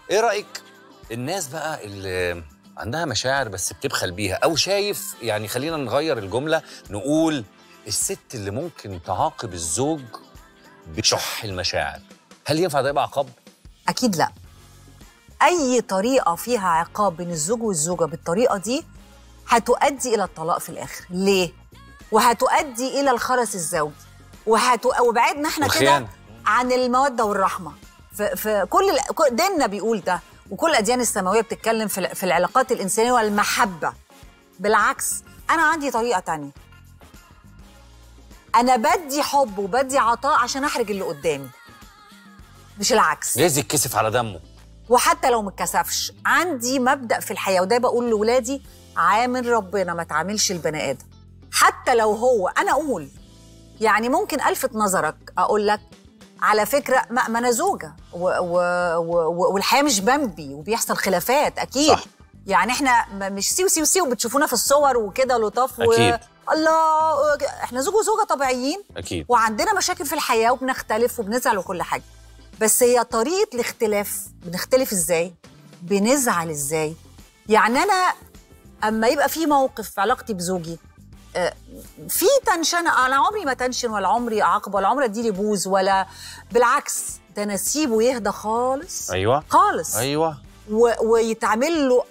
ايه رايك الناس بقى اللي عندها مشاعر بس بتبخل بيها او شايف يعني خلينا نغير الجمله نقول الست اللي ممكن تعاقب الزوج بشح المشاعر هل ينفع ده يبقى عقاب اكيد لا اي طريقه فيها عقاب بين الزوج والزوجه بالطريقه دي هتؤدي الى الطلاق في الاخر ليه وهتؤدي الى الخرس الزوجي وهت... وبعدنا احنا كده والخيانة. عن الموده والرحمه في, في كل ال- كل- ديننا بيقول ده وكل الاديان السماويه بتتكلم في, ال- في العلاقات الانسانيه والمحبه بالعكس انا عندي طريقه تانية انا بدي حب وبدي عطاء عشان احرج اللي قدامي مش العكس جايز يتكسف على دمه وحتى لو متكسفش عندي مبدأ في الحياة وده بقول لولادي عامل ربنا ما تعاملش البني آدم حتى لو هو أنا أقول يعني ممكن ألفت نظرك أقول لك على فكرة ما, ما أنا زوجة و و و والحياة مش بمبي وبيحصل خلافات أكيد صح. يعني احنا م- مش سيو سيو سيو بتشوفونا في الصور وكده لطاف و... أكيد. الله احنا زوج وزوجة طبيعيين اكيد وعندنا مشاكل في الحياه وبنختلف وبنزعل وكل حاجه بس هي طريقه الاختلاف بنختلف ازاي بنزعل ازاي يعني انا اما يبقى في موقف في علاقتي بزوجي آه، في تنشن انا عمري ما تنشن ولا عمري اعاقب ولا عمري اديلي بوز ولا بالعكس ده انا اسيبه يهدى خالص ايوه خالص ايوه و... ويتعمل له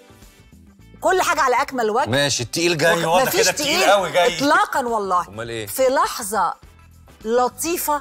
كل حاجه على اكمل وجه ماشي التقيل جاي واضح مفيش كده التقيل قوي جاي اطلاقا والله امال ايه في لحظة لطيفة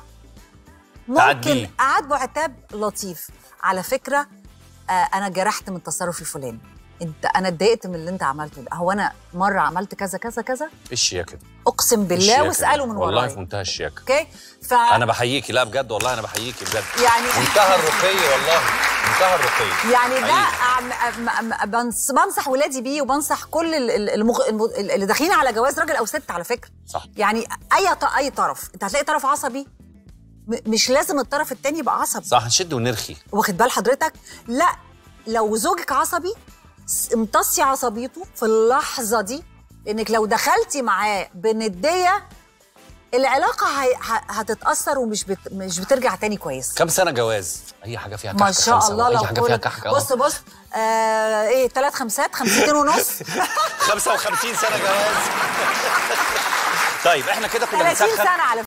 تعديه. ممكن أعاتبه عتاب لطيف على فكرة آه أنا جرحت من التصرف الفلاني انت انا اتضايقت من اللي انت عملته ده هو انا مره عملت كذا كذا كذا ايه الشياكه دي اقسم بالله الشياكة واساله دي. من والله في ورايا منتهى الشياكه اوكي ف انا بحييكي لا بجد والله انا بحييكي بجد يعني منتهى الرقي والله منتهى الرقي يعني ده حقيقي. أم- أم- أم- بنص- بنصح ولادي بيه وبنصح كل ال- ال- المغ... الم- اللي داخلين على جواز راجل او ست على فكره صح يعني اي ط- اي طرف انت هتلاقي طرف عصبي م- مش لازم الطرف التاني يبقى عصبي صح نشد ونرخي واخد بال حضرتك لا لو زوجك عصبي س- امتصي عصبيته في اللحظه دي لانك لو دخلتي معاه بنديه العلاقه هي... ه- هتتاثر ومش بت... مش بترجع تاني كويس كام سنه جواز اي حاجه فيها ما كحك شاء خمسة الله وأي لو حاجه فيها كل كحك أهو. بص بص آه ايه ثلاث خمسات خمستين ونص 55 سنه جواز طيب احنا كده كنا 30 بنسخن سنه على